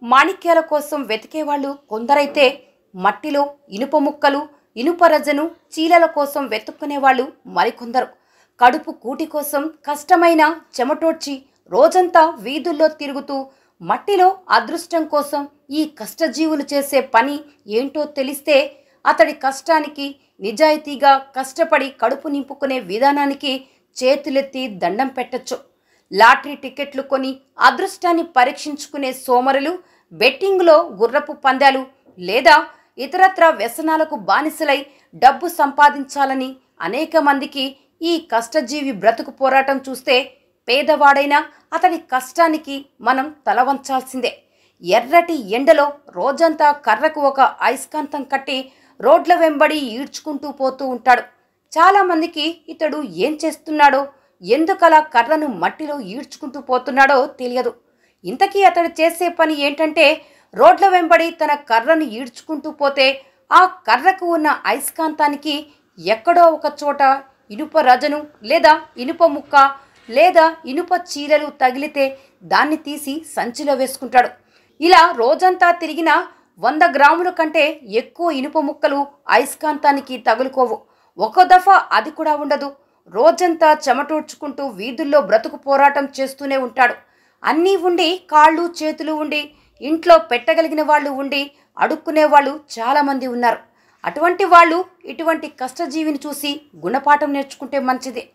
మాణిక్యాల కోసం వెతికేవాళ్ళు కొందరైతే మట్టిలో ఇనుప ముక్కలు ఇనుప రజను చీలల కోసం వెతుక్కునేవాళ్ళు మరికొందరు కడుపు కూటి కోసం కష్టమైన చెమటోడ్చి రోజంతా వీధుల్లో తిరుగుతూ మట్టిలో అదృష్టం కోసం ఈ కష్టజీవులు చేసే పని ఏంటో తెలిస్తే అతడి కష్టానికి నిజాయితీగా కష్టపడి కడుపు నింపుకునే విధానానికి చేతులెత్తి దండం పెట్టొచ్చు లాటరీ టికెట్లు కొని అదృష్టాన్ని పరీక్షించుకునే సోమరులు బెట్టింగ్లో గుర్రపు పందాలు లేదా ఇతరత్ర వ్యసనాలకు బానిసలై డబ్బు సంపాదించాలని అనేక మందికి ఈ కష్టజీవి బ్రతుకు పోరాటం చూస్తే పేదవాడైనా అతడి కష్టానికి మనం తల వంచాల్సిందే ఎర్రటి ఎండలో రోజంతా కర్రకు ఒక అయస్కాంతం కట్టి రోడ్ల వెంబడి ఈడ్చుకుంటూ పోతూ ఉంటాడు చాలామందికి ఇతడు ఏం చేస్తున్నాడో ఎందుకలా కర్రను మట్టిలో ఈడ్చుకుంటూ పోతున్నాడో తెలియదు ఇంతకీ అతడు చేసే పని ఏంటంటే రోడ్ల వెంబడి తన కర్రను ఈడ్చుకుంటూ పోతే ఆ కర్రకు ఉన్న అయస్కాంతానికి ఎక్కడో ఒక చోట ఇనుప రజను లేదా ఇనుప ముక్క లేదా ఇనుప చీరలు తగిలితే దాన్ని తీసి సంచిలో వేసుకుంటాడు ఇలా రోజంతా తిరిగిన వంద గ్రాముల కంటే ఎక్కువ ఇనుప ముక్కలు అయస్కాంతానికి తగులుకోవు ఒక దఫా అది కూడా ఉండదు రోజంతా చెమటూడ్చుకుంటూ వీధుల్లో బ్రతుకు పోరాటం చేస్తూనే ఉంటాడు అన్నీ ఉండి కాళ్ళు చేతులు ఉండి ఇంట్లో పెట్టగలిగిన వాళ్ళు ఉండి అడుక్కునే వాళ్ళు చాలామంది ఉన్నారు అటువంటి వాళ్ళు ఇటువంటి కష్టజీవిని చూసి గుణపాఠం నేర్చుకుంటే మంచిది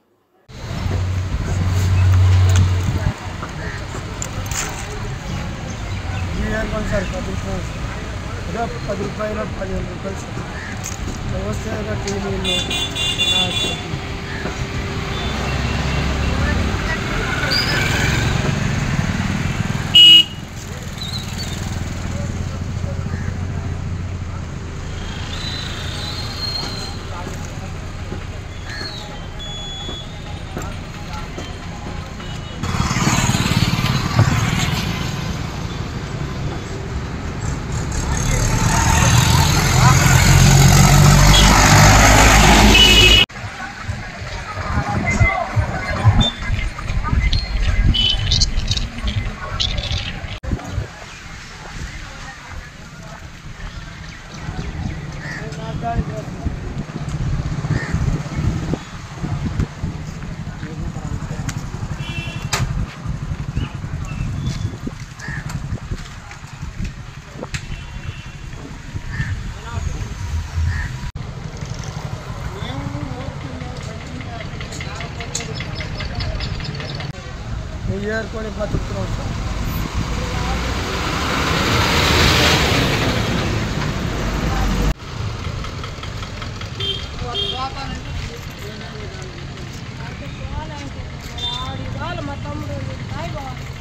అనుకోండి సార్ పది రూపాయలు ఏదో పది రూపాయలు పదిహేను రూపాయలు సార్ వస్తే ఏదో టీ నీళ్ళు నెయ్యి ఏరుకొని బతుకుతున్నాం సార్ వాళ్ళ మా తమ్ముడు హాయ్ బావ